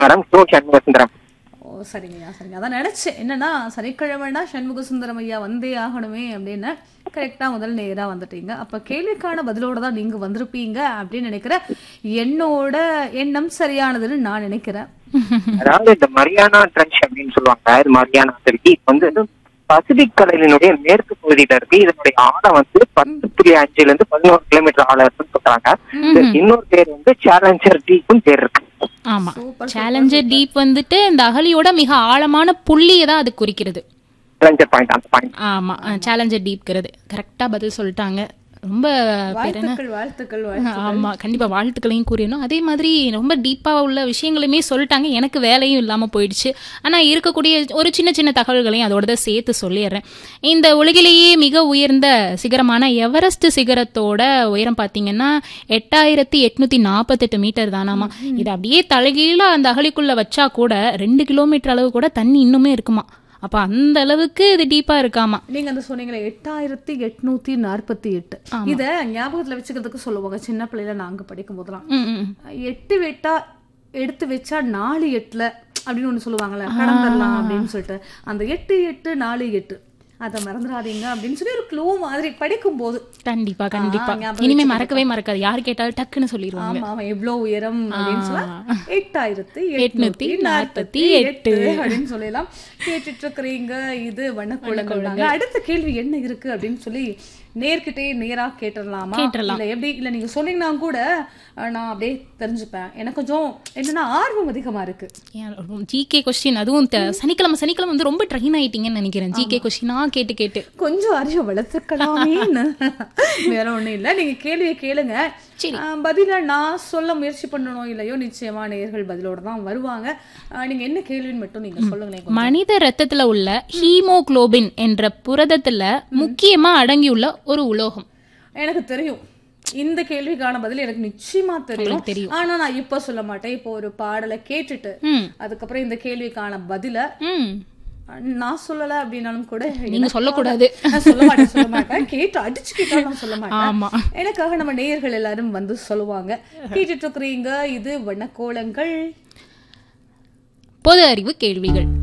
Madam so Shanmuga Sundaram ஓ சரிங்கய்யா சரிங்க அதான் நினைச்சேன் என்னன்னா சனிக்கிழமைனா சண்முக சுந்தரம் ஐயா வந்தே ஆகணுமே அப்படின்னு கரெக்டா முதல் நேரா வந்துட்டீங்க அப்ப கேள்விக்கான பதிலோட தான் நீங்க வந்திருப்பீங்க அப்படின்னு நினைக்கிறேன் என்னோட எண்ணம் சரியானதுன்னு நான் நினைக்கிறேன் அதாவது இந்த மரியானா ட்ரென்ச் அப்படின்னு சொல்லுவாங்க இது மரியானா இருக்கு இது வந்து பசிபிக் கடலினுடைய மேற்கு பகுதியில இருக்கு இதனுடைய ஆழம் வந்து பத்து புள்ளி அஞ்சுல இருந்து பதினோரு கிலோமீட்டர் ஆழம் இருக்குன்னு சொல்றாங்க இதுக்கு இன்னொரு பேர் வந்து சேலஞ்சர் டீப்னு பேர் இருக்கு ஆமா சேலஞ்சர் டீப் வந்துட்டு இந்த அகலியோட மிக ஆழமான புள்ளியை தான் அது குறிக்கிறது சேலஞ்சர் பாயிண்ட் அந்த பாயிண்ட் ஆமா சேலஞ்சர் டீப்ங்கிறது கரெக்டா பதில் சொல்லிட்டாங்க ரொம்ப பேர் என்ன வாழ்த்துக்கள் வாழ்த்துக்கள் வாழ்த்துக்கள். ஆமா கண்டிப்பா வாழ்த்துக்களையும் கூறியணும் அதே மாதிரி ரொம்ப டீப்பா உள்ள விஷயங்களுமே சொல்லிட்டாங்க எனக்கு வேலையும் இல்லாம போயிடுச்சு ஆனா இருக்கக்கூடிய ஒரு சின்ன சின்ன தகவல்களையும் அதோட தான் சேர்த்து சொல்லிடுறேன் இந்த உலகிலேயே மிக உயர்ந்த சிகரமான எவரெஸ்ட் சிகரத்தோட உயரம் பாத்தீங்கன்னா எட்டாயிரத்தி எட்நூத்தி நாற்பத்தெட்டு மீட்டர் தானாமா இது அப்படியே தலைகீழ அந்த அகலிக்குள்ள வச்சா கூட ரெண்டு கிலோமீட்டர் அளவு கூட தண்ணி இன்னுமே இருக்குமா அப்ப அந்த அளவுக்கு இது டீப்பா இருக்காமா நீங்க அந்த சொன்னீங்களே எட்டாயிரத்தி எட்நூத்தி நாற்பத்தி எட்டு இத ஞாபகத்துல வச்சுக்கிறதுக்கு சொல்லுவாங்க சின்ன பிள்ளையில நாங்க படிக்கும் போதெல்லாம் ம், ம். எட்டு வெட்டா எடுத்து வச்சா நாலு எட்டுல அப்படின்னு ஒண்ணு சொல்லுவாங்கல்ல கடந்துடலாம் அப்படின்னு சொல்லிட்டு அந்த எட்டு எட்டு நாலு எட்டு அதை மறந்துடாதீங்க அப்படின்னு சொல்லி ஒரு க்ளூ மாதிரி படிக்கும் போது கண்டிப்பா கண்டிப்பா ஞாபகம் இனிமே மறக்கவே மறக்காது யார் கேட்டாலும் டக்குன்னு சொல்லிடுவாங்க ஆமா ஆமா எவ்வளவு உயரம் அப்படின்னு சொல்ல எட்டாயிரத்தி எட்நூத்தி எட்நூத்தி நாற்பத்தி எட்டு அப்படின்னு சொல்லலாம் கேட்டுட்டு இருக்கிறீங்க இது வண்ணக்குளங்கள் தாங்க அடுத்த கேள்வி என்ன இருக்கு அப்படின்னு சொல்லி நேர்கிட்டே நேரா கேட்டுடலாமா இல்ல எப்படி இல்ல நீங்க சொன்னீங்கன்னா கூட அஹ், நான் அப்படியே தெரிஞ்சுப்பேன் எனக்கு கொஞ்சம் என்னன்னா ஆர்வம் அதிகமா இருக்கு ஜிகே கொஸ்டின் அதுவும் த- சனிக்கிழமை சனிக்கிழமை வந்து ரொம்ப ட்ரெயின் ஆயிட்டீங்கன்னு நினைக்கிறேன் ஜிகே கொஸ்டினா கேட்டு கேட்டு கொஞ்சம் அறிவு வளர்த்துக்கலாமேன்னு வேற ஒண்ணும் இல்ல நீங்க கேள்வியை கேளுங்க சரி. ஆஹ் பதில நான் சொல்ல முயற்சி பண்ணணும் இல்லையோ நிச்சயமா நேயர்கள் பதிலோட தான் வருவாங்க ஆஹ் நீங்க என்ன கேள்வின்னு மட்டும் நீங்க சொல்லுங்களேன் கொஞ்சம். மனித ரத்தத்துல உள்ள ஹீமோகுளோபின் என்ற புரதத்துல முக்கியமா அடங்கியுள்ள ஒரு உலோகம் எனக்கு தெரியும் இந்த கேள்விக்கான பதில் எனக்கு நிச்சயமா தெரியும் உங்களுக்கு தெரியும். ஆனா நான் இப்ப சொல்ல மாட்டேன் இப்போ ஒரு பாடலை கேட்டுட்டு ம் அதுக்கப்புறம் இந்த கேள்விக்கான பதில ம் நான் சொல்லல அப்படின்னாலும் கூட நீங்க சொல்லக்கூடாது நான் சொல்ல மாட்டேன் சொல்ல மாட்டேன் கேட்டு அடிச்சு கேட்டாலும் நான் சொல்ல மாட்டேன் ஆமா எனக்காக நம்ம நேயர்கள் எல்லாரும் வந்து சொல்லுவாங்க கேட்டுட்டு இருக்கிறீங்க இது வண்ணக்கோலங்கள் பொது அறிவு கேள்விகள்